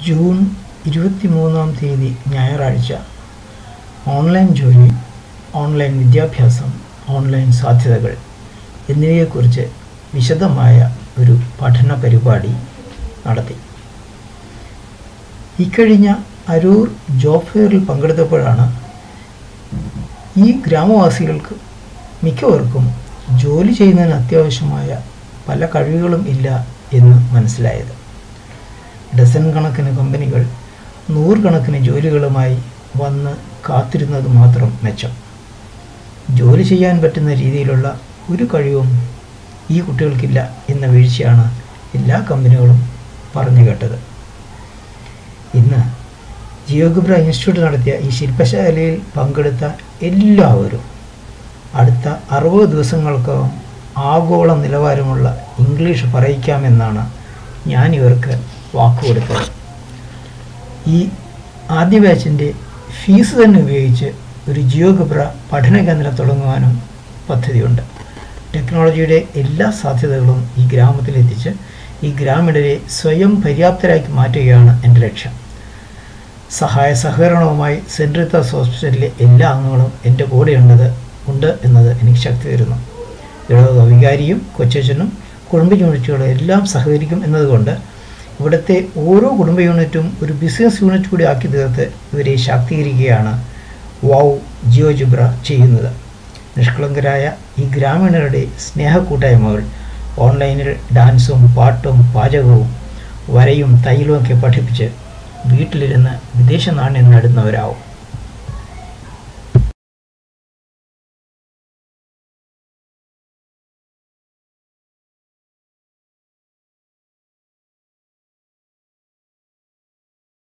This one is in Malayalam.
ജൂൺ ഇരുപത്തിമൂന്നാം തീയതി ഞായറാഴ്ച ഓൺലൈൻ ജോലി ഓൺലൈൻ വിദ്യാഭ്യാസം ഓൺലൈൻ സാധ്യതകൾ എന്നിവയെക്കുറിച്ച് വിശദമായ ഒരു പഠന പരിപാടി നടത്തി ഇക്കഴിഞ്ഞ അരൂർ ജോബ് ഫെയറിൽ പങ്കെടുത്തപ്പോഴാണ് ഈ ഗ്രാമവാസികൾക്ക് മിക്കവർക്കും ജോലി ചെയ്യുന്നതിന് അത്യാവശ്യമായ പല കഴിവുകളും ഇല്ല എന്ന് മനസ്സിലായത് ഡസൻ കണക്കിന് കമ്പനികൾ നൂറുകണക്കിന് ജോലികളുമായി വന്ന് കാത്തിരുന്നത് മാത്രം മെച്ചം ജോലി ചെയ്യാൻ പറ്റുന്ന രീതിയിലുള്ള ഒരു കഴിവും ഈ കുട്ടികൾക്കില്ല എന്ന വീഴ്ചയാണ് എല്ലാ കമ്പനികളും പറഞ്ഞു കേട്ടത് ഇന്ന് ജിയോഗ്രഫ ഇൻസ്റ്റിറ്റ്യൂട്ട് നടത്തിയ ഈ ശില്പശാലയിൽ പങ്കെടുത്ത എല്ലാവരും അടുത്ത അറുപത് ദിവസങ്ങൾക്കകം ആഗോള നിലവാരമുള്ള ഇംഗ്ലീഷ് പറയിക്കാമെന്നാണ് ഞാൻ ഇവർക്ക് വാക്കുകൊടുത്തത് ഈ ആദ്യ ബാച്ചിൻ്റെ ഫീസ് തന്നെ ഉപയോഗിച്ച് ഒരു ജിയോഗ്രഫ പഠന കേന്ദ്രം തുടങ്ങുവാനും പദ്ധതിയുണ്ട് ടെക്നോളജിയുടെ എല്ലാ സാധ്യതകളും ഈ ഗ്രാമത്തിലെത്തിച്ച് ഈ ഗ്രാമീണരെ സ്വയം പര്യാപ്തരാക്കി മാറ്റുകയാണ് എൻ്റെ ലക്ഷ്യം സഹായ സഹകരണവുമായി സെൻറ്റ് റീത്താസ് ഹോസ്പിറ്റലിലെ എല്ലാ അംഗങ്ങളും എൻ്റെ കൂടെയുള്ളത് ഉണ്ട് എന്നത് എനിക്ക് ശക്തി തരുന്നു ഇടവക വികാരിയും കൊച്ചച്ഛനും കുടുംബ യൂണിറ്റുകളും എല്ലാം സഹകരിക്കും എന്നതുകൊണ്ട് ഇവിടുത്തെ ഓരോ കുടുംബ യൂണിറ്റും ഒരു ബിസിനസ് യൂണിറ്റ് കൂടി ആക്കി തീർത്ത് ഇവരെ ശാക്തീകരിക്കുകയാണ് വൗ ജിയോജിബ്ര ചെയ്യുന്നത് നിഷ്കളങ്കരായ ഈ ഗ്രാമീണരുടെ സ്നേഹക്കൂട്ടായ്മകൾ ഓൺലൈനിൽ ഡാൻസും പാട്ടും പാചകവും വരയും തൈലുമൊക്കെ പഠിപ്പിച്ച് വീട്ടിലിരുന്ന് വിദേശ നാണ്യം നേടുന്നവരാവും